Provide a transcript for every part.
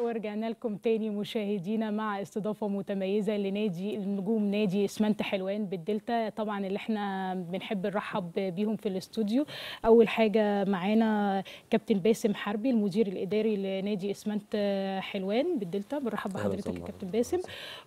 ورجعنا لكم تاني مشاهدينا مع استضافة متميزة لنادي النجوم نادي اسمنت حلوان بالدلتا طبعا اللي احنا بنحب نرحب بيهم في الاستوديو أول حاجة معانا كابتن باسم حربي المدير الإداري لنادي اسمنت حلوان بالدلتا بنرحب بحضرتك يا كابتن باسم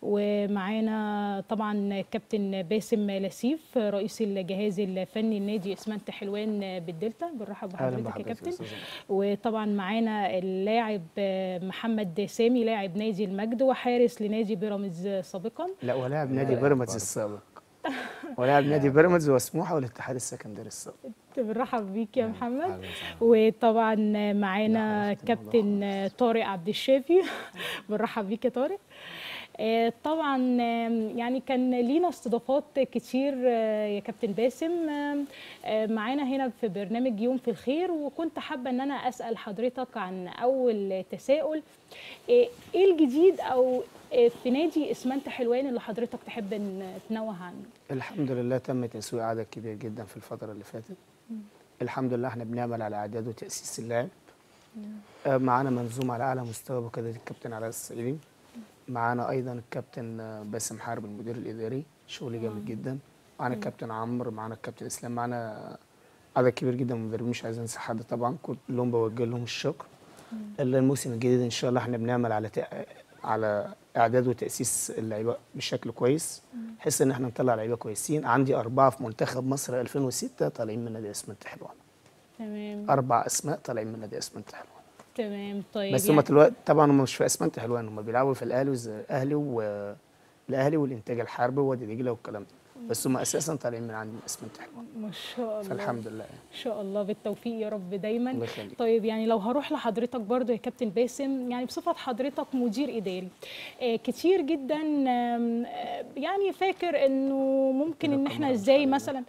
ومعانا طبعا كابتن باسم لسيف رئيس الجهاز الفني لنادي اسمنت حلوان بالدلتا بنرحب بحضرتك يا كابتن وطبعا معانا اللاعب محمد سامي لاعب نادي المجد وحارس لنادي بيراميدز سابقا لا ولاعب نادي بيراميدز السابق ولاعب نادي بيراميدز وسموحه والاتحاد السكندري السابق بنرحب بيك يا محمد وطبعا معانا كابتن طارق عبد الشافي بنرحب بيك يا طارق طبعا يعني كان لينا استضافات كتير يا كابتن باسم معانا هنا في برنامج يوم في الخير وكنت حابه ان انا اسال حضرتك عن اول تساؤل ايه الجديد او في نادي اسمنت حلوان اللي حضرتك تحب ان تنوه عنه الحمد لله تم تسويق عدد كبير جدا في الفتره اللي فاتت الحمد لله احنا بنعمل على اعداد وتاسيس اللاعب معانا منظومه على اعلى مستوى بقياده الكابتن علاء السعيدي معانا ايضا الكابتن باسم حارب المدير الاداري شغل جامد جدا معانا الكابتن عمرو معانا الكابتن اسلام معانا عدد كبير جدا من المدربين مش عايزين انسى حد طبعا كلهم بوجه لهم الشكر الموسم الجديد ان شاء الله احنا بنعمل على تق... على اعداد وتاسيس اللعيبه بشكل كويس بحيث ان احنا نطلع لعيبه كويسين عندي اربعه في منتخب مصر 2006 طالعين من نادي اسمنت حلوان تمام اربع اسماء طالعين من نادي اسمنت حلوان تمام طيب بس هم دلوقتي طبعا هم مش في اسمنت حلوان هم بيلعبوا في الاهلي والاهلي والاهلي والانتاج الحربي ووادي دجله والكلام ده بس هم اساسا طالعين من عند اسمنت حلوان ما شاء الله فالحمد لله ان شاء الله بالتوفيق يا رب دايما الله يخليك. طيب يعني لو هروح لحضرتك برضو يا كابتن باسم يعني بصفه حضرتك مدير اداري آه كتير جدا آم، آه يعني فاكر انه ممكن ان احنا ازاي مثلا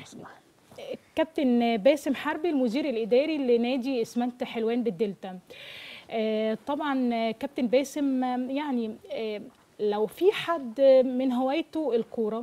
كابتن باسم حربي المدير الاداري لنادي اسمنت حلوان بالدلتا آه، طبعا آه، كابتن باسم آه، يعني آه، لو في حد من هوايته الكوره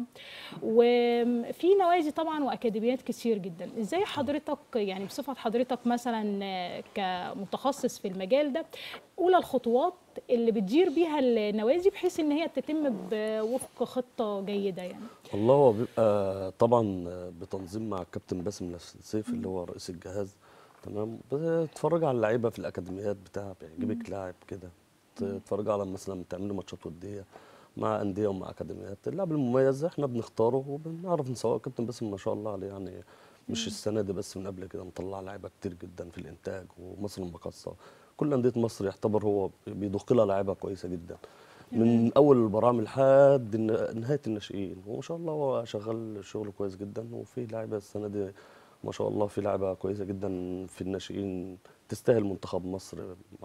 وفي نوادي طبعا واكاديميات كتير جدا ازاي حضرتك يعني بصفه حضرتك مثلا آه، كمتخصص في المجال ده اولى الخطوات اللي بتدير بيها النوادي بحيث ان هي تتم بوفق خطه جيده يعني والله هو بيبقى طبعا بتنظيم مع الكابتن باسم السيف اللي هو رئيس الجهاز تمام بتتفرج على اللعيبه في الاكاديميات بتاع بيعجبك لاعب كده تتفرج على مثلا بتعملوا ماتشات وديه مع انديه ومع اكاديميات اللاعب المميز احنا بنختاره وبنعرف نسوقه الكابتن باسم ما شاء الله عليه يعني مش السنه دي بس من قبل كده مطلع لعيبه كتير جدا في الانتاج ومصر المقاصه كل انديه مصر يعتبر هو بيضخ لها لعيبه كويسه جدا من اول البرامج لحد الن- نهايه الناشئين وما شاء الله هو شغال شغل كويس جدا وفي لعيبه السنه دي ما شاء الله في لعيبه كويسه جدا في الناشئين تستاهل منتخب مصر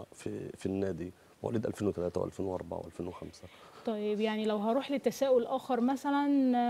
في في النادي مواليد 2003 و2004 و2005 طيب يعني لو هروح لتساؤل اخر مثلا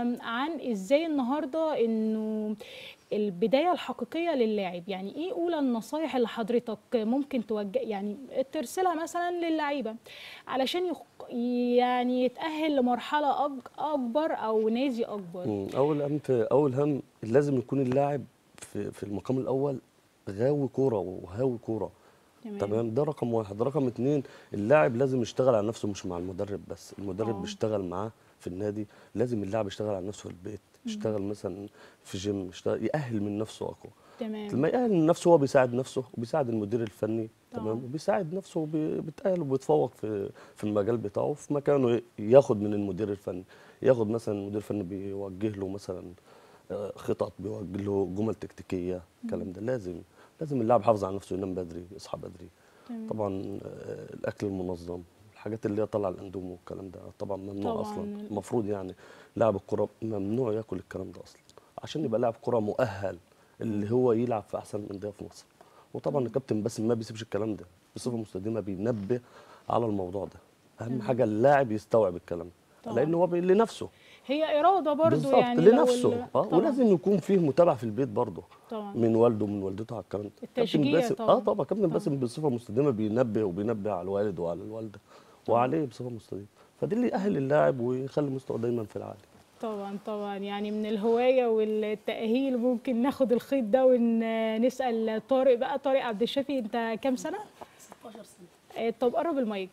عن ازاي النهارده انه البدايه الحقيقيه للاعب يعني ايه اولى النصايح اللي حضرتك ممكن توجه يعني ترسلها مثلا للعيبه علشان يخ- يعني يتاهل لمرحله أج اكبر او نادي اكبر مم. اول هم في اول هم لازم يكون اللاعب في في المقام الاول غاوي كوره وهاوي كوره تمام ده رقم واحد رقم اتنين اللاعب لازم يشتغل على نفسه مش مع المدرب بس المدرب آه. بيشتغل معاه في النادي لازم اللاعب يشتغل على نفسه في البيت يشتغل مثلا في جيم يشتغل يأهل من نفسه اقوى تمام لما يأهل من نفسه هو بيساعد نفسه وبيساعد المدير الفني طبعاً. تمام وبيساعد نفسه وبيتأهل وبيتفوق في في المجال بتاعه في مكانه ياخد من المدير الفني ياخد مثلا المدير الفني بيوجه له مثلا آه، خطط بيوجه له جمل تكتيكيه الكلام ده لازم لازم اللاعب يحافظ على نفسه ينام بدري يصحى بدري تمام. طبعا آه، الاكل المنظم الحاجات اللي هي طالعه الاندومي والكلام ده طبعا ممنوع طبعاً. اصلا المفروض يعني لاعب الكره ممنوع ياكل الكلام ده اصلا عشان يبقى لاعب كره مؤهل اللي هو يلعب في احسن الانديه في مصر وطبعا الكابتن باسم ما بيسيبش الكلام ده بصفه مستديمه بينبه على الموضوع ده اهم حاجه اللاعب يستوعب الكلام ده طبعاً. لان هو بي- لنفسه هي اراده برضو بالظبط يعني لو لنفسه ال- اه طبعاً. ولازم يكون فيه متابعه في البيت برضه طبعا من والده ومن والدته على الكلام ده كابتن التشجيع باسم طبعاً. اه طبعا كابتن باسم بصفه مستديمه بينبه وبينبه على الوالد وعلى الوالده وعليه بصفه مستديمه فدي اللي يأهل اللاعب ويخلي مستواه دايما في العالي طبعا طبعا يعني من الهوايه والتاهيل ممكن ناخد الخيط ده ونسال طارق بقى طارق عبد الشافي انت كام سنه 16 سنه آه، طب قرب المايك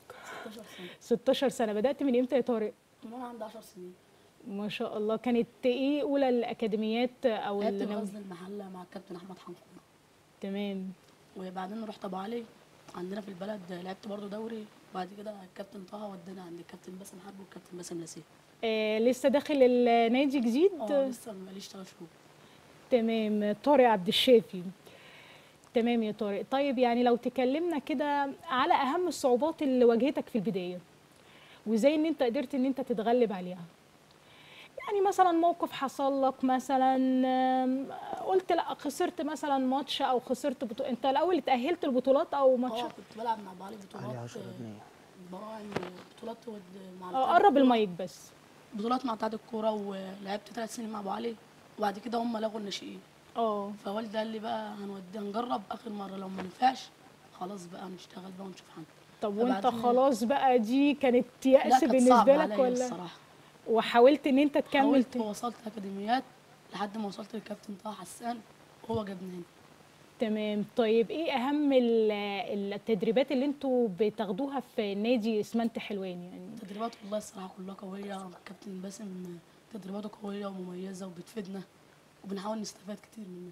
16 سنه 16 سنه بدات من امتى يا طارق من وانا عندي 10 سنين ما شاء الله كانت ايه اولى الاكاديميات او لعبت النو- بغزل المحله مع الكابتن احمد حنكور تمام وبعدين رحت ابو علي عندنا في البلد لعبت برضو دوري وبعد كده الكابتن طه وداني عند الكابتن باسم حرب والكابتن باسم نسير آه لسه داخل النادي جديد اه لسه ماليش ثلاث شهور تمام طارق عبد الشافي تمام يا طارق طيب يعني لو تكلمنا كده على اهم الصعوبات اللي واجهتك في البدايه وازاي ان انت قدرت ان انت تتغلب عليها يعني مثلا موقف حصل لك مثلا آم، قلت لا خسرت مثلا ماتش او خسرت بطولة انت الاول اتاهلت البطولات او اه ماتشات كنت بلعب مع ابو علي علي بطولات 10 جنيه براعم بطولات ود- مع اه اتحاد قرب الكورة. المايك بس بطولات مع اتحاد الكوره ولعبت ثلاث سنين مع ابو علي وبعد كده هم لغوا الناشئين اه فوالدي قال لي بقى هنودي هنجرب اخر مره لو ما نفعش خلاص بقى نشتغل بقى ونشوف حاجه طب وانت فبعدين- خلاص بقى دي كانت لا يأس كانت بالنسبه صعبة لك عليا ولا الصراحه وحاولت ان انت تكمل حاولت ت- ووصلت اكاديميات لحد ما وصلت للكابتن طه حسان وهو جابني هنا تمام طيب ايه اهم ال- التدريبات اللي انتوا بتاخدوها في نادي اسمنت حلوان يعني التدريبات والله الصراحه كلها قويه الكابتن باسم تدريباته قويه ومميزه وبتفيدنا وبنحاول نستفاد كتير منها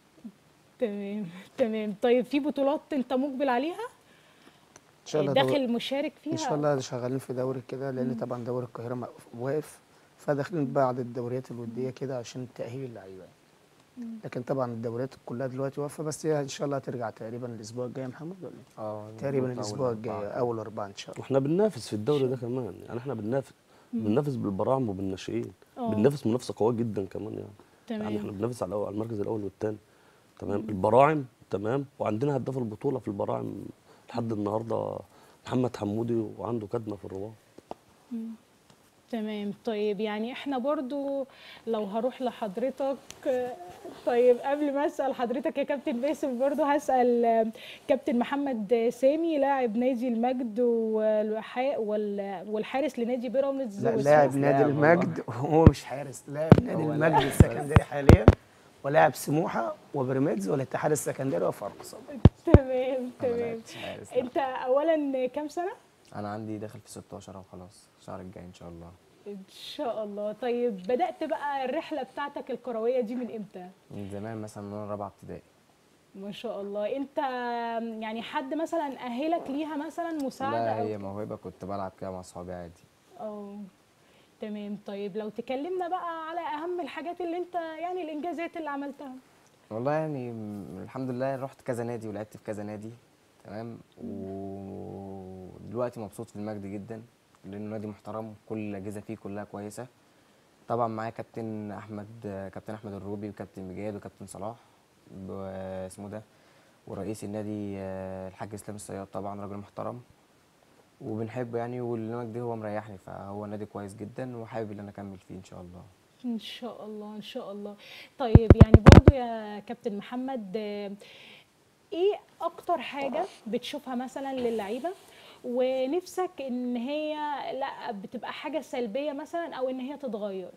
تمام تمام طيب في بطولات انت مقبل عليها ان شاء الله دور- داخل مشارك فيها ان شاء الله شغالين في دوري كده لان طبعا دوري القاهره م- واقف فداخلين بعض الدوريات الوديه كده عشان تاهيل اللعيبه يعني. لكن طبعا الدوريات كلها دلوقتي واقفه بس هي ان شاء الله هترجع تقريبا الاسبوع الجاي يا محمد ولا إيه؟ اه تقريبا مظبوط، الاسبوع أول الجاي أربعة. اول اربعه ان شاء الله واحنا بننافس في الدوري ده كمان يعني احنا بننافس بننافس بالبراعم وبالناشئين اه. بننافس منافسه قويه جدا كمان يعني يعني احنا تمام بننافس على على المركز الاول والثاني تمام البراعم تمام وعندنا هداف البطوله في البراعم لحد النهارده محمد حمودي وعنده كدمه في الرباط تمام طيب يعني احنا برضو لو هروح لحضرتك طيب قبل ما اسال حضرتك يا كابتن باسم برضو هسال كابتن محمد سامي لاعب نادي المجد والح- وال- والحارس لنادي بيراميدز لا والسموحة. لاعب نادي لاعب والله. المجد وهو مش حارس لاعب نادي هو المجد لاعب السكندري حاليا ولاعب سموحه وبيراميدز والاتحاد السكندري وفاركو تمام أنا تمام لعبت حارس، لا. انت اولا كام سنه انا عندي داخل في 16 اهو خلاص الشهر الجاي ان شاء الله ان شاء الله طيب بدات بقى الرحله بتاعتك الكرويه دي من امتى من زمان مثلا من وانا رابعه ابتدائي ما شاء الله انت يعني حد مثلا اهلك ليها مثلا مساعده لا او هي موهبه كنت بلعب كده مع اصحابي عادي اه تمام طيب لو تكلمنا بقى على اهم الحاجات اللي انت يعني الانجازات اللي عملتها والله يعني م- الحمد لله رحت كذا نادي ولعبت في كذا نادي تمام ودلوقتي مبسوط في المجد جدا لانه نادي محترم كل الاجهزه فيه كلها كويسه طبعا معايا كابتن احمد كابتن احمد الروبي وكابتن مجاد وكابتن صلاح و- اسمه ده ورئيس النادي آه، الحاج اسلام الصياد طبعا راجل محترم وبنحبه يعني والنادي هو مريحني فهو نادي كويس جدا وحابب ان انا اكمل فيه ان شاء الله ان شاء الله ان شاء الله طيب يعني برضو يا كابتن محمد آه، ايه اكتر حاجه بتشوفها مثلا للعيبه ونفسك ان هي لا بتبقى حاجه سلبيه مثلا او ان هي تتغير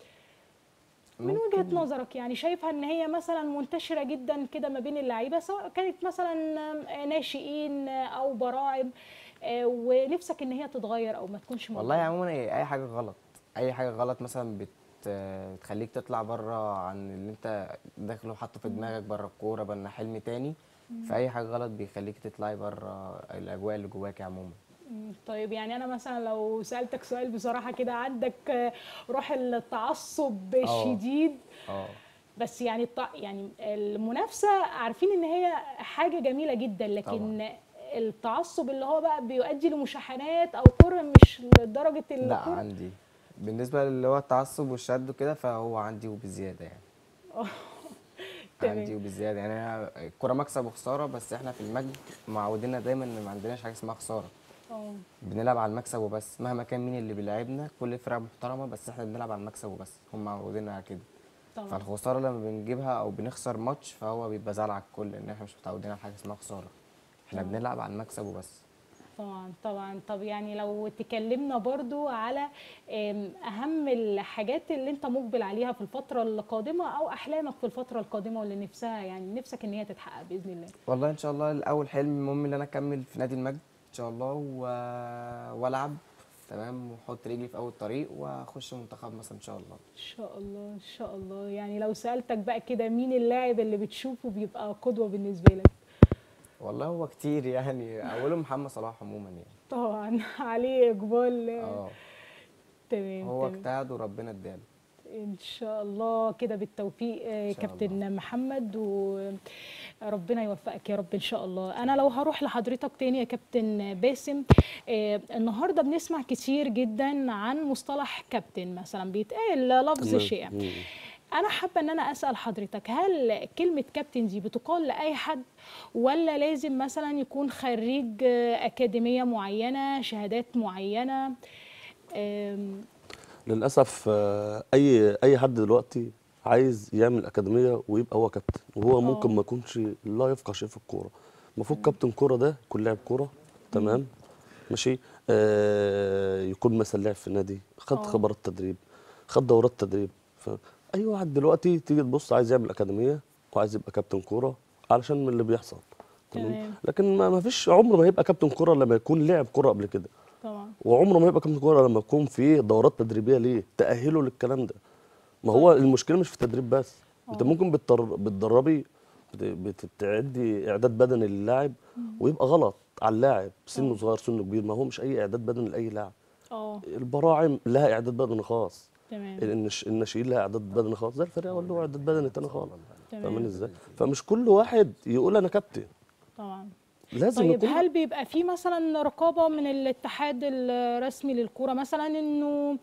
من وجهة ممكن- نظرك يعني شايفها ان هي مثلا منتشرة جدا كده ما بين اللعيبة سواء كانت مثلا ناشئين او براعم آه، ونفسك ان هي تتغير او ما تكونش والله موجودة. عموما هي اي حاجه غلط اي حاجه غلط مثلا بت بتخليك تطلع بره عن اللي انت داخله حاطه في دماغك بره الكوره بره حلم تاني فاي حاجه غلط بيخليك تطلعي بره الاجواء اللي جواكي عموما مم، طيب يعني انا مثلا لو سألتك سؤال بصراحة كده عندك آه، روح التعصب آه. الشديد اه بس يعني الط... يعني المنافسة عارفين ان هي حاجة جميلة جدا لكن طبعاً. التعصب اللي هو بقى بيؤدي لمشاحنات او كره مش لدرجة لا الكره عندي بالنسبه اللي هو التعصب والشد وكده فهو عندي وبزياده يعني تمام. عندي وبزياده يعني أنا الكوره مكسب وخساره بس احنا في المجد معودينا دايما ان ما عندناش حاجه اسمها خساره اه بنلعب على المكسب وبس مهما كان مين اللي بيلعبنا كل فرقه محترمه بس احنا بنلعب على المكسب وبس هم معوديننا على كده طبعا فالخساره لما بنجيبها او بنخسر ماتش فهو بيبقى زعل على الكل لان احنا مش متعودين على حاجه اسمها خساره احنا بنلعب على المكسب وبس طبعا طبعا طب يعني لو تكلمنا برضو على آم، اهم الحاجات اللي انت مقبل عليها في الفترة القادمة او احلامك في الفترة القادمة واللي نفسها يعني نفسك ان هي تتحقق باذن الله والله ان شاء الله الاول حلم المهم ان انا اكمل في نادي المجد شاء الله و... والعب تمام واحط رجلي في اول طريق واخش منتخب مصر ان شاء الله ان شاء الله ان شاء الله يعني لو سالتك بقى كده مين اللاعب اللي بتشوفه بيبقى قدوه بالنسبه لك والله هو كتير يعني اولهم محمد صلاح عموما يعني طبعا عليه اقبال اه تمام هو تمام. اجتهد وربنا اداله ان شاء الله كده بالتوفيق آه، إن شاء كابتن محمد وربنا يوفقك يا رب ان شاء الله انا لو هروح لحضرتك تاني يا كابتن باسم آه، النهارده بنسمع كتير جدا عن مصطلح كابتن مثلا بيتقال لفظ تمام. شائع مم. انا حابه ان انا اسال حضرتك هل كلمه كابتن دي بتقال لاي حد ولا لازم مثلا يكون خريج آه، اكاديميه معينه شهادات معينه آم، للاسف آه، اي اي حد دلوقتي عايز يعمل اكاديميه ويبقى هو كابتن وهو ممكن آه. ما يكونش لا يفقه شيء في الكوره المفروض كابتن كوره ده يكون لاعب كوره تمام ماشي آه يكون مثلا لاعب في نادي خد آه. خبرات تدريب خد دورات تدريب فاي واحد دلوقتي تيجي تبص عايز يعمل اكاديميه وعايز يبقى كابتن كوره علشان من اللي بيحصل تمام. تمام لكن ما ما فيش عمره ما هيبقى كابتن كوره لما يكون لعب كوره قبل كده طبعا وعمره ما يبقى كابتن كوره لما يكون في دورات تدريبيه ليه تاهله للكلام ده ما هو المشكله مش في التدريب بس انت آه. ممكن بتر- بتدربي بت- بتعدي اعداد بدني للاعب ويبقى غلط على اللاعب سنه صغير سنه كبير ما هو مش اي اعداد بدني لاي لاعب اه البراعم لها اعداد بدني خاص تمام النش- الناشئين لها اعداد بدني خاص زي الفريق له اعداد بدني تاني خالص فاهمين تمام ازاي فمش كل واحد يقول انا كابتن طبعا لازم طيب يكون هل بيبقى في مثلا رقابه من الاتحاد الرسمي للكوره مثلا انه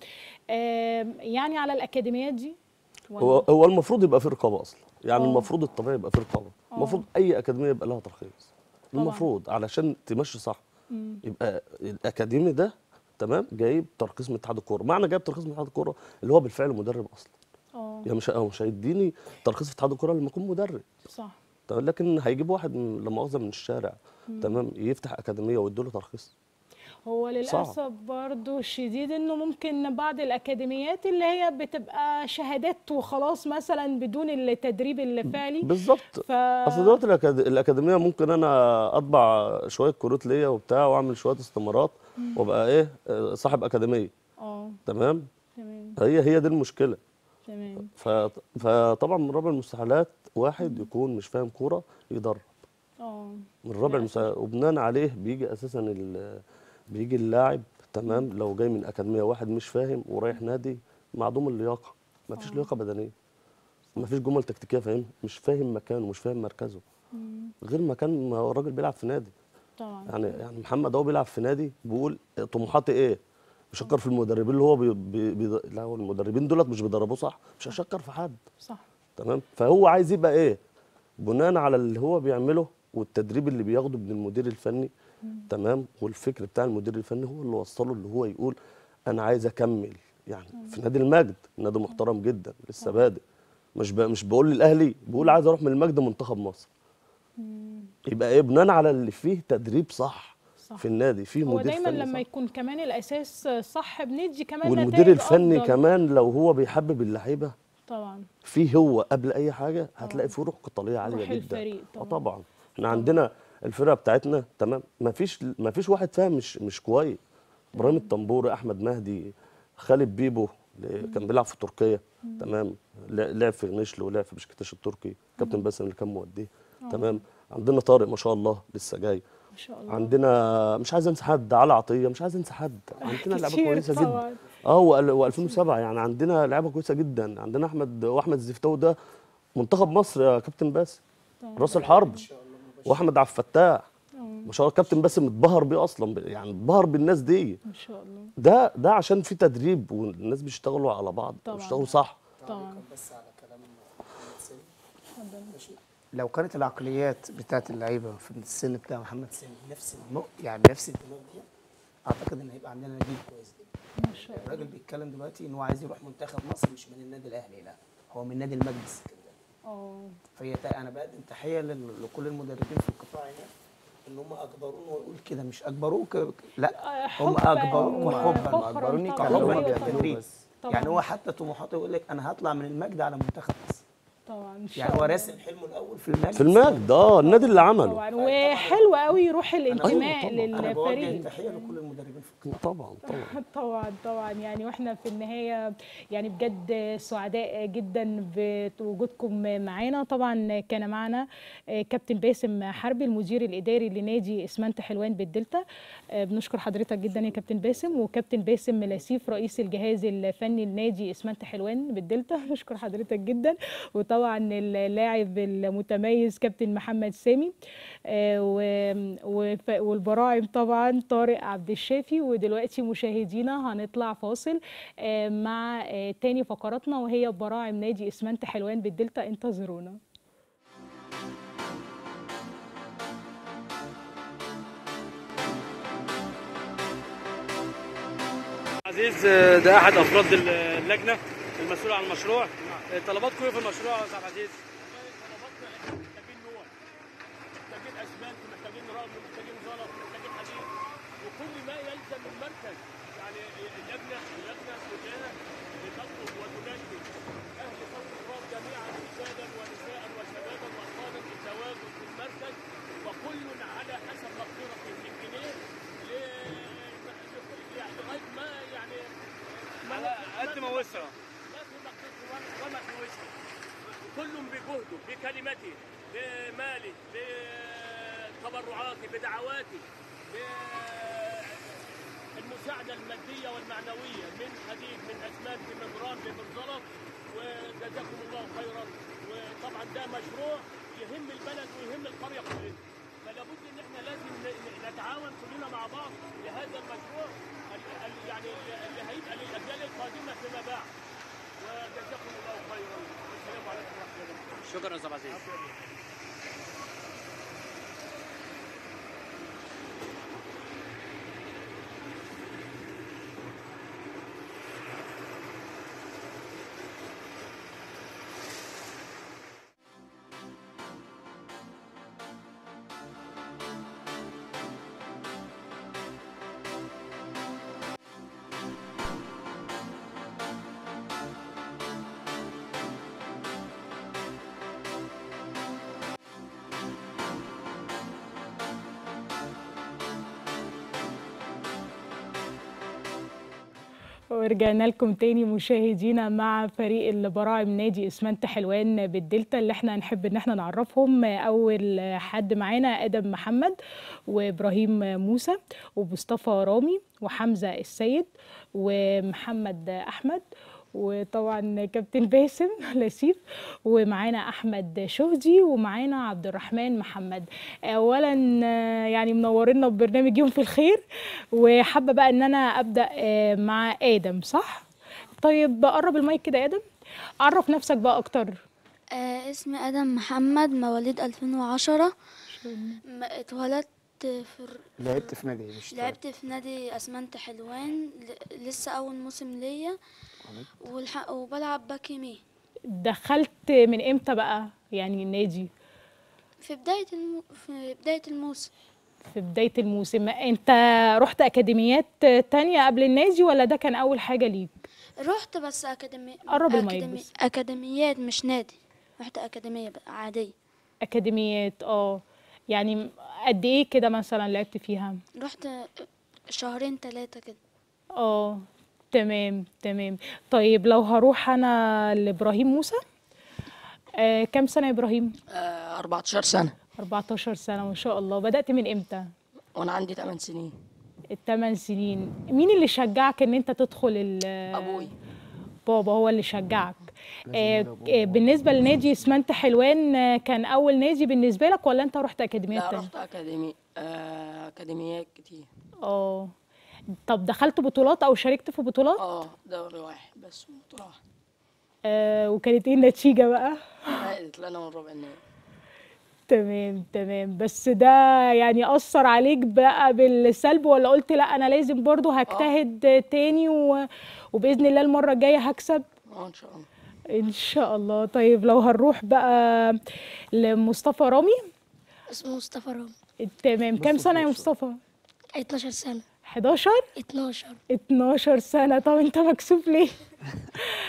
آم، يعني على الاكاديميات دي ولا؟ هو هو المفروض يبقى في رقابه اصلا يعني آه. المفروض الطبيعي يبقى في رقابه آه. المفروض اي اكاديميه يبقى لها ترخيص طبعاً. المفروض علشان تمشي صح مم. يبقى الاكاديمي ده تمام جايب ترخيص من اتحاد الكوره معنى جايب ترخيص من اتحاد الكوره اللي هو بالفعل مدرب اصلا اه يعني مش هو مش هيديني ترخيص في اتحاد الكوره لما اكون مدرب صح تمام لكن هيجيب واحد من- لا مؤاخذه من الشارع تمام يفتح اكاديميه ويديله ترخيص هو للاسف برضو الشديد انه ممكن بعض الاكاديميات اللي هي بتبقى شهادات وخلاص مثلا بدون التدريب الفعلي بالظبط ف اصل دلوقتي الأكاد- الاكاديميه ممكن انا اطبع شويه كروت ليا وبتاع واعمل شويه استمارات وابقى ايه آه، صاحب اكاديميه اه تمام تمام هي هي دي المشكله تمام ف... فطبعا من رابع المستحيلات واحد يكون مش فاهم كوره يدرب اه من رابع المستحيلات وبناء عليه بيجي اساسا ال... بيجي اللاعب تمام لو جاي من اكاديميه واحد مش فاهم ورايح نادي معدوم اللياقه ما فيش لياقه بدنيه ما فيش جمل تكتيكيه فاهم مش فاهم مكانه مش فاهم مركزه مم. غير مكان ما هو الراجل بيلعب في نادي طبعا يعني يعني محمد اهو بيلعب في نادي بيقول طموحاتي ايه بشكر في المدربين اللي هو بي بي بي لا هو المدربين دولت مش بيدربوه صح مش هشكر في حد صح تمام فهو عايز يبقى ايه بناء على اللي هو بيعمله والتدريب اللي بياخده من المدير الفني تمام والفكر بتاع المدير الفني هو اللي وصله اللي هو يقول انا عايز اكمل يعني في نادي المجد نادي محترم جدا لسه بادئ مش ب... مش بقول للاهلي بقول عايز اروح من المجد منتخب مصر يبقى ايه بناء على اللي فيه تدريب صح صح في النادي فيه هو مدير دايما فني لما صح. يكون كمان الاساس صح بندي كمان والمدير نتائج الفني أفضل. كمان لو هو بيحبب اللعيبه طبعا فيه هو قبل اي حاجه هتلاقي فيه روح قتاليه عاليه روح جدا الفريق اه طبعاً. طبعا احنا عندنا الفرقه بتاعتنا تمام ما فيش ما فيش واحد فاهم مش مش كويس ابراهيم الطنبوري احمد مهدي خالد بيبو اللي كان بيلعب في تركيا تمام لا- لعب في غنيشل ولعب في بشكتاش التركي كابتن باسم اللي كان موديه تمام عندنا طارق ما شاء الله لسه جاي ما شاء الله عندنا مش عايز انسى حد علي عطيه مش عايز انسى حد عندنا لعيبه كتير كويسه جدا طبعاً. اه و2007 يعني عندنا لعيبه كويسه جدا عندنا احمد واحمد الزفتاوي ده منتخب مصر يا كابتن باسم طبعاً. راس الحرب واحمد عبد الفتاح ما شاء الله كابتن باسم اتبهر بيه اصلا ب- يعني اتبهر بالناس دي ما شاء الله ده ده عشان في تدريب والناس بيشتغلوا على بعض طبعاً. بيشتغلوا صح طبعا بس على كلام محمد سامي اتفضل. ماشي لو كانت العقليات بتاعت اللعيبه في السن بتاع محمد سامي نفس النوع يعني نفس الدماغ دي اعتقد ان هيبقى عندنا جيل كويس جدا ما شاء الله الراجل بيتكلم دلوقتي ان هو عايز يروح منتخب مصر مش من النادي الاهلي لا هو من نادي المجد السكندري اه فهي تا- انا بقدم تحيه لل- لكل المدربين في القطاع هنا ان هم اجبروني واقول كده مش اجبروك لا آه، هم حباً اجبروك وحبا وفخراً أجبروني طبعاً. كحبا أيوة كحباً طبعاً. بالتدريب بس طبعاً. يعني هو حتى طموحاته يقول لك انا هطلع من المجد على منتخب مصر طبعا إن شاء يعني هو الله. راسم حلمه الاول في المجد في المجد اه النادي اللي عمله طبعا وحلو قوي روح الانتماء طبعاً. انا بوجه للفريق التحيه لكل المدربين في القطاع طبعا طبعا طبعا طبعا يعني واحنا في النهايه يعني بجد سعداء جدا بوجودكم معانا طبعا كان معنا كابتن باسم حربي المدير الاداري لنادي اسمنت حلوان بالدلتا بنشكر حضرتك جدا يا كابتن باسم وكابتن باسم لاسيف رئيس الجهاز الفني لنادي اسمنت حلوان بالدلتا نشكر حضرتك جدا وطبعا اللاعب المتميز كابتن محمد سامي آه، و- وف- والبراعم طبعا طارق عبد الشافي ودلوقتي مشاهدينا هنطلع فاصل آه، مع آه، تاني فقراتنا وهي براعم نادي اسمنت حلوان بالدلتا انتظرونا عزيز ده احد افراد اللجنه المسؤول عن المشروع طلباتكم ايه في المشروع يا استاذ عبد العزيز؟ محتاجين نوع محتاجين اسمنت محتاجين رمل محتاجين زلط محتاجين حديد وكل ما يلزم المركز يعني اللجنه اللجنه كلها لتطلب وتناشد اهل صوت التراب جميعا رجالا ونساء وشبابا واطفالا التواجد في المركز وكل على حسب مقدرته من جنيه ل- يعني لغايه ما يعني ما على قد ما وسع ما في مقدرته وما- وما في وسعه كل بجهده بكلمته بماله بتبرعاته بدعواته بالمساعدة المادية والمعنوية من حديد من أسمنت من رمل من زلط وجزاكم الله خيرا وطبعا ده مشروع يهم البلد ويهم القرية كلها فلا بد ان احنا لازم ن- ن- نتعاون كلنا مع بعض لهذا المشروع ال- ال- يعني اللي هيبقى للاجيال القادمه فيما بعد وجزاكم الله خيرا والسلام عليكم ورحمه الله وبركاته شكرا يا استاذ عبد العزيز ورجعنا لكم تاني مشاهدينا مع فريق البراعم نادي اسمنت حلوان بالدلتا اللي احنا هنحب ان احنا نعرفهم اول حد معانا ادم محمد وابراهيم موسى ومصطفى رامي وحمزه السيد ومحمد احمد وطبعا كابتن باسم لسيف ومعانا احمد شهدي ومعانا عبد الرحمن محمد اولا آه، يعني منورينا ببرنامج يوم في الخير وحابه بقى ان انا ابدا آه، مع ادم صح طيب قرب المايك كده يا ادم عرف نفسك بقى اكتر آه اسمي آدم محمد مواليد 2010 م- اتولدت في الر- لعبت في نادي مش لعبت في نادي أسمنت حلوان ل- لسه أول موسم ليا والح... وبلعب باك يمين دخلت من امتى بقى يعني النادي في بداية الم... في بداية الموسم في بدايه الموسم انت رحت اكاديميات تانية قبل النادي ولا ده كان اول حاجه ليك رحت بس أكاديمي قرب المايك أكاديمي... بس. أكاديميات مش نادي رحت أكاديمية بقى عادية اكاديميات اه يعني قد ايه كده مثلا لعبت فيها رحت شهرين ثلاثة كده اه تمام تمام طيب لو هروح انا لابراهيم موسى آه كم سنه يا ابراهيم آه 14 سنة 14 سنه ما شاء الله بدات من امتى وأنا عندي 8 سنين الثمان سنين مين اللي شجعك ان انت تدخل ال- أبوي بابا هو اللي شجعك آه آه، بالنسبه لنادي اسمنت حلوان آه، كان اول نادي بالنسبه لك ولا انت رحت اكاديميات لا تانية رحت أكاديمي آه أكاديميات كتير اه طب دخلت بطولات او شاركت في بطولات اه دوري واحد بس بطولة واحدة آه وكانت ايه النتيجه بقى عقدت لنا من ربع النهائي تمام تمام بس ده يعني أثر عليك بقى بالسلب ولا قلت لا أنا لازم برضو هجتهد تاني و... وبإذن الله المرة الجاية هكسب اه إن شاء الله إن شاء الله طيب لو هنروح بقى لمصطفى رامي اسمه مصطفى رامي تمام كام سنة يا مصطفى 12 سنة 11 12 12 سنة طب انت مكسوف ليه؟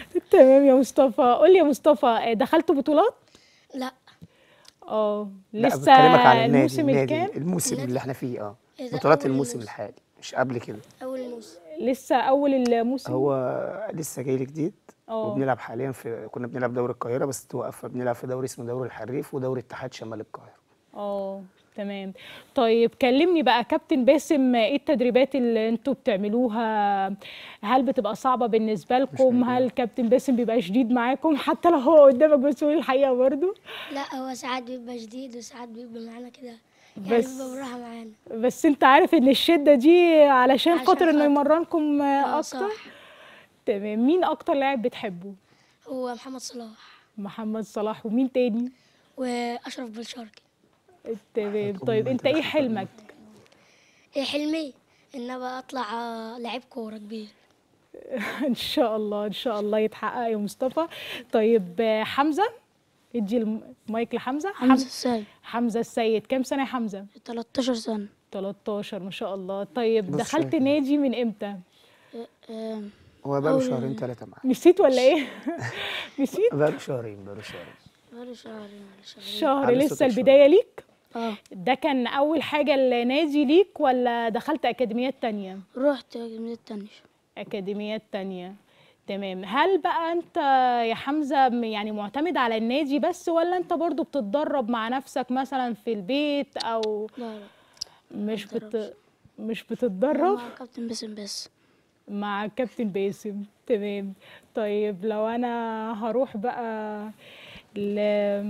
تمام يا مصطفى قول لي يا مصطفى آه، دخلتوا بطولات لا اه لا لسه بكلمك على النادي الموسم النادي الكام الموسم النادي. اللي احنا فيه اه إيه ده بطولات أول الموسم الموسم. الحالي مش قبل كده أول موسم لسه اول الموسم هو لسه جاي لي جديد اه وبنلعب حاليا في كنا بنلعب دوري القاهره بس توقف فبنلعب في دوري اسمه دوري الحريف ودوري اتحاد شمال القاهره اه تمام طيب كلمني بقى كابتن باسم ايه التدريبات اللي انتوا بتعملوها هل بتبقى صعبة بالنسبة لكم هل كابتن باسم بيبقى شديد معاكم حتى لو هو قدامك بس قول الحقيقة برضو لا هو ساعات بيبقى شديد وساعات بيبقى معانا كده يعني بس- بيبقى بالراحة معانا بس انت عارف ان الشدة دي علشان عشان خاطر انه خاطر. يمرنكم اه اكتر صح تمام مين اكتر لاعب بتحبه هو محمد صلاح محمد صلاح ومين تاني وأشرف بن شرقي تمام طيب انت ايه حلمك إيه حلمي إن أبقى أطلع آه، لعيب كورة كبير ان شاء الله ان شاء الله يتحقق يا مصطفى طيب آه، حمزة ادي المايك لحمزة حمزة السيد حمزة السيد كام سنة يا حمزة 13 سنة 13 ما شاء الله طيب بص دخلت شايف. نادي من امتى آم، هو بقاله أول- شهرين ثلاثه معانا نسيت ولا ايه نسيت بقاله شهرين بقاله شهرين بقاله شهرين ولا شهرين شهر على لسه ستة شهور. البداية ليك اه ده كان اول حاجة النادي ليك ولا دخلت اكاديميات تانية رحت من التانية اكاديميات تانية تمام هل بقى انت يا حمزة م- يعني معتمد على النادي بس ولا انت برضو بتتدرب مع نفسك مثلا في البيت او لا لا مش بت بتدربش. مش بتتدرب مع كابتن باسم بس مع كابتن باسم تمام طيب لو انا هروح بقى ل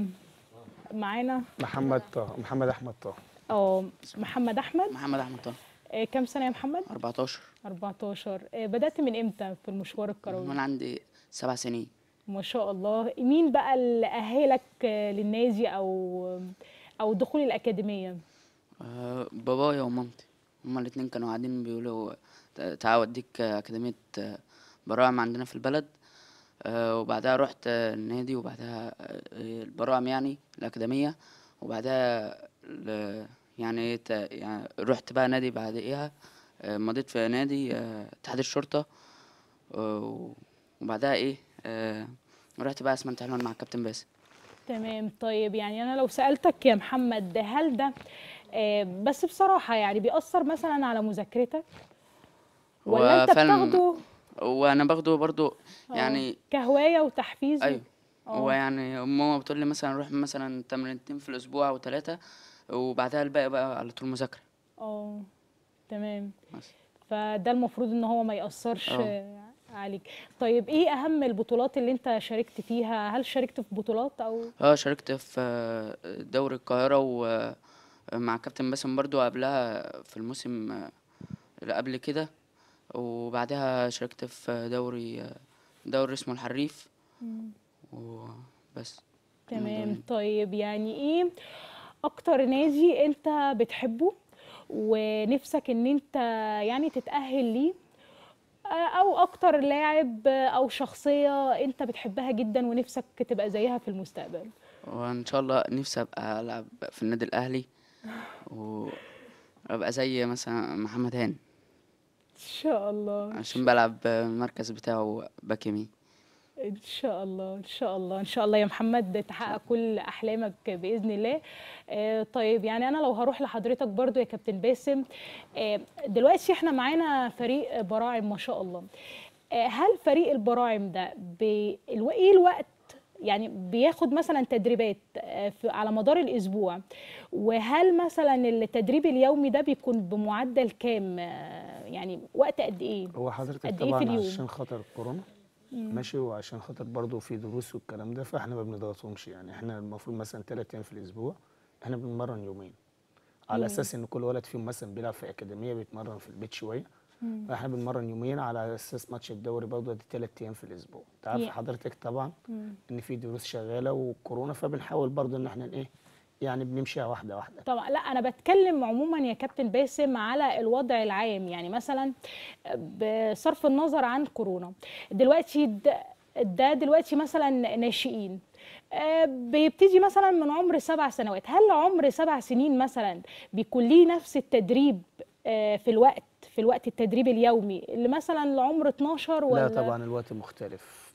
معانا محمد طه محمد احمد طه اه محمد احمد محمد احمد طه آه، كام سنة يا محمد 14 14 آه، بدأت من امتى في المشوار الكروي وانا عندي سبع سنين ما شاء الله مين بقى اللي أهلك آه، للنادي أو أو دخول الأكاديمية آه، بابايا ومامتي هما الاتنين كانوا قاعدين بيقولوا تع- تعالى اوديك أكاديمية آه، براعم عندنا في البلد آه، وبعدها رحت آه، النادي وبعدها آه، البراعم يعني الأكاديمية وبعدها ل- يعني, ت- يعني رحت بقى نادي بعديها آه، مضيت في نادي آه، اتحاد الشرطة آه، وبعدها ايه آه، رحت بقى اسمنت حلوان مع الكابتن باسم تمام طيب يعني أنا لو سألتك يا محمد هل ده آه، بس بصراحة يعني بيأثر مثلا على مذاكرتك ولا أنت وفعلاً بتاخده وانا باخده برضو آه، يعني كهواية وتحفيز ايوه آه. هو يعني ماما بتقول لي مثلا روح مثلا تمرينتين في الاسبوع او ثلاثه وبعدها الباقي بقى على طول مذاكره اه تمام بس. فده المفروض ان هو ما يأثرش اه. آه، عليك طيب ايه اهم البطولات اللي انت شاركت فيها هل شاركت في بطولات او اه شاركت في آه، دوري القاهره ومع كابتن باسم برضو قبلها في الموسم آه، اللي قبل كده وبعدها شاركت في دوري آه، دوري اسمه الحريف وبس تمام دورين. طيب يعني ايه اكتر نادي انت بتحبه ونفسك ان انت يعني تتأهل ليه آه، او اكتر لاعب او شخصية انت بتحبها جدا ونفسك تبقى زيها في المستقبل وان شاء الله نفسي ابقى العب في النادي الاهلي وابقى زي مثلا محمد هاني ان شاء الله عشان بلعب المركز بتاعه باك يمين ان شاء الله ان شاء الله ان شاء الله يا محمد تحقق كل احلامك باذن الله آه طيب يعني انا لو هروح لحضرتك برضو يا كابتن باسم آه دلوقتي احنا معانا فريق براعم ما شاء الله آه هل فريق البراعم ده ب- الو- ايه الوقت يعني بياخد مثلا تدريبات آه، في- على مدار الاسبوع وهل مثلا التدريب اليومي ده بيكون بمعدل كام آه، يعني وقت قد ايه هو حضرتك قد إيه في طبعا اليوم؟ عشان خاطر الكورونا ماشي وعشان خاطر برضه في دروس والكلام ده فاحنا ما بنضغطهمش يعني احنا المفروض مثلا ثلاث ايام في الاسبوع احنا بنمرن يومين على اساس ان كل ولد فيهم مثلا بيلعب في اكاديميه بيتمرن في البيت شويه فاحنا بنمرن يومين على اساس ماتش الدوري برضه دي ثلاث ايام في الاسبوع انت عارف يا- حضرتك طبعا ان في دروس شغاله وكورونا فبنحاول برضه ان احنا ايه يعني بنمشيها واحده واحده طبعا لا انا بتكلم عموما يا كابتن باسم على الوضع العام يعني مثلا بصرف النظر عن كورونا دلوقتي ده, ده دلوقتي مثلا ناشئين آه، بيبتدي مثلا من عمر سبع سنوات هل عمر سبع سنين مثلا بيكون ليه نفس التدريب آه، في الوقت في الوقت التدريب اليومي اللي مثلا لعمر 12 ولا لا طبعا الوقت مختلف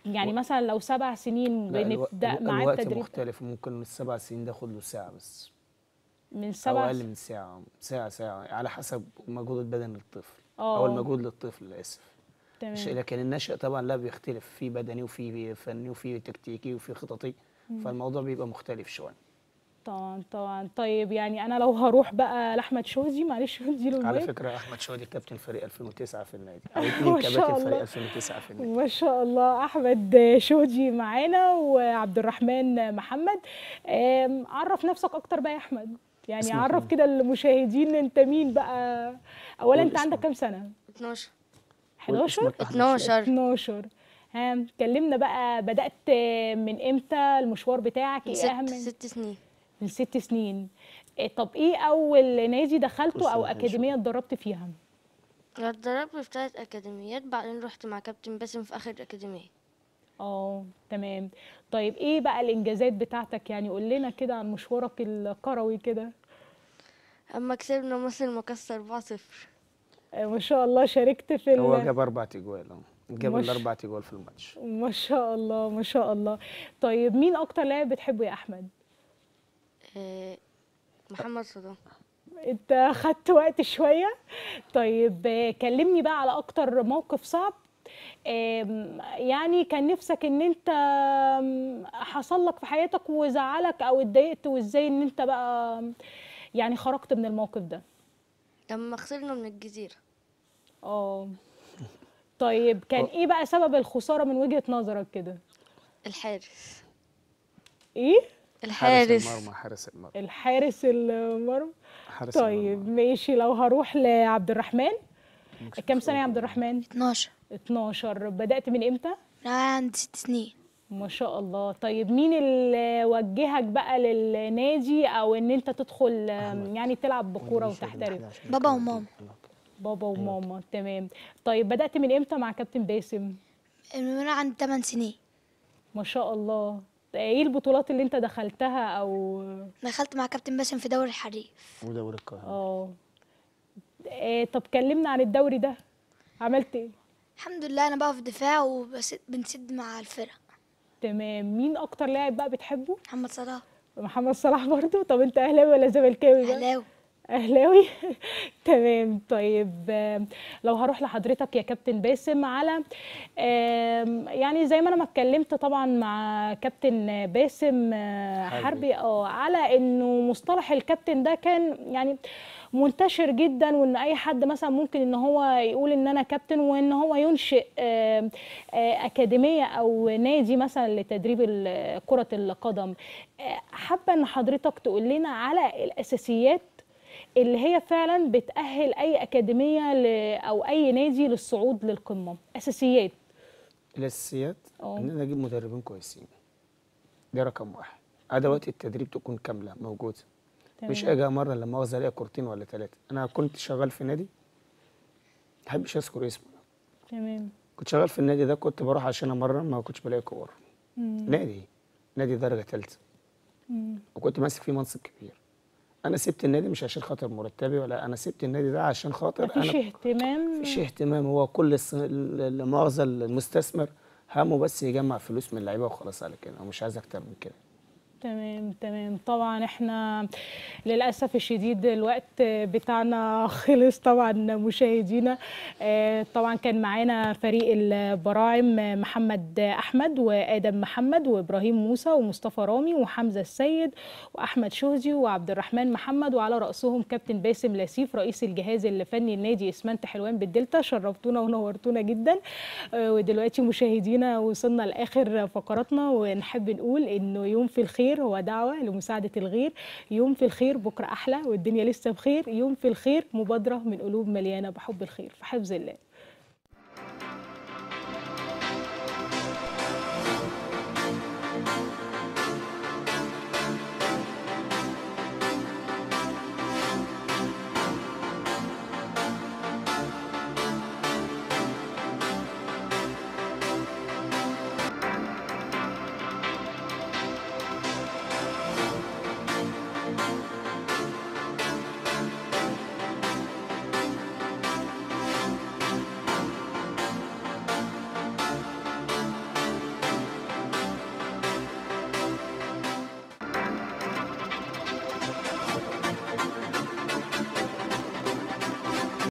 يعني مثلا لو سبع سنين لا، الو- بنبدا الو- معاه الوقت التدريب مختلف ممكن من السبع سنين ده ياخد له ساعة بس من أو سبع أقل من ساعة ساعة ساعة على حسب مجهود البدن للطفل آه. أو المجهود للطفل آسف مش تمام لكن النشأ طبعا لا بيختلف في بدني وفي فني وفي تكتيكي وفي خططي فالموضوع بيبقى مختلف شوية طبعا طبعا طيب يعني انا لو هروح بقى لاحمد شوزي معلش اديله على المايك فكرة أحمد شادي كابتن فريق 2009 في النادي أو ما اتنين شاء كباتن الله. فريق 2009 في النادي ما شاء الله احمد شوجي معانا وعبد الرحمن محمد آم، عرف نفسك اكتر بقى يا احمد يعني اسمك عرف مين؟ كده المشاهدين انت مين بقى اولا قول انت عندك اسمك. كام سنه 12 قول 11 اسمك أحمد شادي. 12 12 ها كلمنا بقى بدات من امتى المشوار بتاعك ايه ست اهم ست سنين من ست سنين إيه طب ايه اول نادي دخلته بص او يا اكاديميه اتدربت فيها أنا اتدربت في ثلاث أكاديميات بعدين رحت مع كابتن باسم في آخر أكاديمية اه تمام طيب ايه بقى الانجازات بتاعتك يعني قول لنا كده عن مشوارك الكروي كده أما كسبنا مصر مكسر 4-0 آه، ما شاء الله شاركت في هو ال... جاب أربع تجوال أهو جاب مش- الأربع تجوال في الماتش ما شاء الله ما شاء الله طيب مين اكتر لاعب بتحبه يا احمد آه، محمد صلاح انت خدت وقت شويه طيب آه، كلمني بقى على اكتر موقف صعب آم، يعني كان نفسك ان انت آم، حصل لك في حياتك وزعلك او اتضايقت وازاي ان انت بقى آم، يعني خرجت من الموقف ده لما خسرنا من الجزيرة اه طيب كان ايه بقى سبب الخساره من وجهه نظرك كده الحارس ايه حارس الحارس المرمى حارس المرمى الحارس المرمى حارس طيب المرمى ماشي لو هروح لعبد الرحمن كام سنه يا عبد الرحمن 12 12 بدات من امتى أنا عندي ست سنين ما شاء الله طيب مين اللي وجهك بقى للنادي او ان انت تدخل آم، يعني تلعب بكوره وتحترف بابا وماما. بابا وماما تمام طيب بدات من امتى مع كابتن باسم من وأنا عندي 8 سنين ما شاء الله ايه البطولات اللي انت دخلتها او دخلت مع كابتن باسم في دوري الحريق ودوري القاهرة اه إيه طب كلمنا عن الدوري ده عملت ايه الحمد لله أنا بقف دفاع وبنسد مع الفرق تمام مين اكتر لاعب بقى بتحبه محمد صلاح محمد صلاح برضو طب انت اهلاوي ولا زملكاوي بقى أهلاوي اهلاوي تمام طيب آم، لو هروح لحضرتك يا كابتن باسم على آم، يعني زي ما انا ما اتكلمت طبعا مع كابتن باسم آه، حربي. حربي اه على انه مصطلح الكابتن ده كان يعني منتشر جدا وان اي حد مثلا ممكن ان هو يقول ان انا كابتن وان هو ينشئ آم، آه، اكاديميه او نادي مثلا لتدريب ال- كره القدم آه، حابه ان حضرتك تقول لنا على الاساسيات اللي هي فعلا بتأهل أي أكاديمية ل- أو أي نادي للصعود للقمة أساسيات الاساسيات اه. ان انا اجيب مدربين كويسين ده رقم واحد ادوات التدريب تكون كامله موجوده مش تمام. اجي مره لما مؤاخذه الاقي كورتين ولا ثلاثه انا كنت شغال في نادي ما بحبش اذكر اسمه تمام كنت شغال في النادي ده كنت بروح عشان امرن ما كنتش بلاقي كور مم. نادي نادي درجه ثالثه مم. وكنت ماسك فيه منصب كبير انا سبت النادي مش عشان خاطر مرتبي ولا انا سبت النادي ده عشان خاطر مفيش انا اهتمام مفيش اهتمام هو كل الس- ال- ال- مؤاخذه المستثمر همه بس يجمع فلوس من اللعيبه وخلاص على كده هو مش عايز اكتر من كده تمام تمام طبعا احنا للاسف الشديد الوقت بتاعنا خلص طبعا مشاهدينا آه، طبعا كان معانا فريق البراعم آه، محمد احمد وادم محمد وابراهيم موسى ومصطفى رامي وحمزه السيد واحمد شهدي وعبد الرحمن محمد وعلى راسهم كابتن باسم لاسيف رئيس الجهاز الفني النادي اسمنت حلوان بالدلتا شرفتونا ونورتونا جدا آه، ودلوقتي مشاهدينا وصلنا لاخر فقراتنا ونحب نقول انه يوم في الخير هو دعوه لمساعده الغير يوم في الخير بكره احلى والدنيا لسه بخير يوم في الخير مبادره من قلوب مليانه بحب الخير في حفظ الله